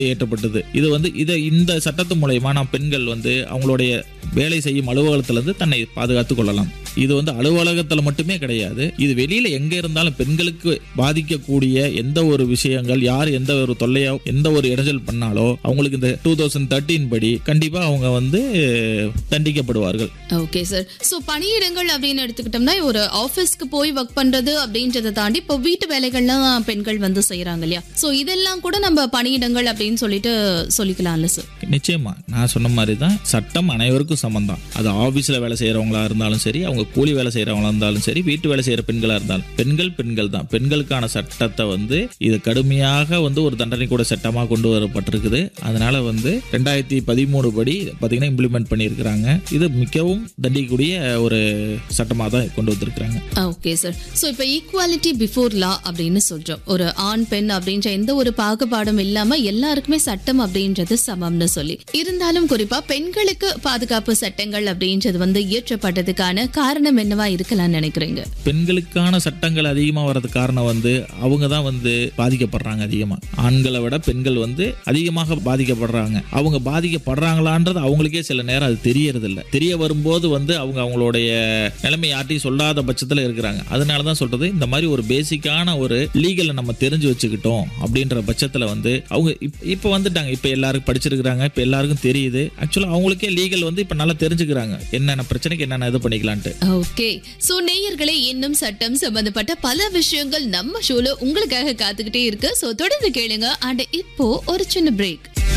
ஏற்றப்பட்டது இது வந்து இதை இந்த சட்டத்து மூலயமா நாம் பெண்கள் வந்து அவங்களுடைய வேலை செய்யும் அலுவலகத்திலிருந்து தன்னை பாதுகாத்துக் கொள்ளலாம் இது வந்து அலுவலகத்தில் மட்டுமே கிடையாது இது வெளியில எங்க இருந்தாலும் பெண்களுக்கு பாதிக்கக்கூடிய எந்த ஒரு விஷயங்கள் யார் எந்த ஒரு தொல்லையோ எந்த ஒரு இடைஞ்சல் பண்ணாலோ அவங்களுக்கு இந்த டூ தௌசண்ட் தேர்ட்டீன் படி கண்டிப்பா அவங்க வந்து தண்டிக்கப்படுவார்கள் ஓகே சார் ஸோ பணியிடங்கள் அப்படின்னு எடுத்துக்கிட்டோம்னா ஒரு ஆஃபீஸ்க்கு போய் ஒர்க் பண்றது அப்படின்றத தாண்டி இப்போ வீட்டு வேலைகள்லாம் பெண்கள் வந்து செய்யறாங்க இல்லையா ஸோ இதெல்லாம் கூட நம்ம பணியிடங்கள் அப்படின்னு சொல்லிட்டு சொல்லிக்கலாம்ல சார் நிச்சயமா நான் சொன்ன மாதிரி தான் சட்டம் அனைவருக்கும் சமம் தான் அது ஆபீஸ்ல வேலை செய்யறவங்களா இருந்தாலும் சரி அவங்க கூலி வேலை செய்யறவங்களா இருந்தாலும் சரி வீட்டு வேலை செய்யற பெண்களா இருந்தாலும் பெண்கள் பெண்கள் தான் பெண்களுக்கான சட்டத்தை வந்து இது கடுமையாக வந்து ஒரு தண்டனை கூட சட்டமாக கொண்டு வரப்பட்டிருக்குது அதனால வந்து ரெண்டாயிரத்தி பதிமூணு படி பார்த்தீங்கன்னா இம்ப்ளிமெண்ட் பண்ணியிருக்கிறாங்க இது மிகவும் தண்டிக்கக்கூடிய ஒரு சட்டமாக தான் கொண்டு வந்திருக்கிறாங்க ஓகே சார் ஸோ இப்போ ஈக்குவாலிட்டி பிஃபோர் லா அப்படின்னு சொல்றோம் ஒரு ஆண் பெண் அப்படின்ற எந்த ஒரு பாகுபாடும் இல்லாம எல்லாருக்குமே சட்டம் அப்படின்றது சமம்னு சொல்லி இருந்தாலும் குறிப்பா பெண்களுக்கு பாதுகாப்பு சட்டங்கள் அப்படின்றது வந்து இயற்றப்பட்டதுக்கான காரணம் என்னவா இருக்கலாம்னு நினைக்கிறீங்க பெண்களுக்கான சட்டங்கள் அதிகமாக வர்றதுக்கு காரணம் வந்து அவங்க தான் வந்து பாதிக்கப்படுறாங்க அதிகமாக ஆண்களை விட பெண்கள் வந்து அதிகமாக பாதிக்கப்படுறாங்க அவங்க பாதிக்கப்படுறாங்களான்றது அவங்களுக்கே சில நேரம் அது தெரியறது இல்ல தெரிய வரும்போது வந்து அவங்க அவங்களுடைய நிலைமை யார்ட்டையும் சொல்லாத பட்சத்தில் இருக்கிறாங்க அதனால தான் சொல்றது இந்த மாதிரி ஒரு பேசிக்கான ஒரு லீகலை நம்ம தெரிஞ்சு வச்சுக்கிட்டோம் அப்படின்ற பட்சத்தில் வந்து அவங்க இப்- இப்போ வந்துட்டாங்க இப்போ எல்லாருக்கும் படிச்சிருக்கிறாங்க இப்போ எல்லாருக்கும் தெரியுது ஆக்சுவலாக அவங்களுக்கே லீகல் வந்து இப்போ நல்லா தெரிஞ்சுக்கிறாங்க என்னென்ன பிரச்சனைக்கு என்னென்ன இது பண்ணிக்கலான்ட்டு ஓகே சோ நேயர்களே இன்னும் சட்டம் சம்பந்தப்பட்ட பல விஷயங்கள் நம்ம ஷோல உங்களுக்காக காத்துக்கிட்டே இருக்கு சோ தொடர்ந்து கேளுங்க அண்ட் இப்போ ஒரு சின்ன பிரேக்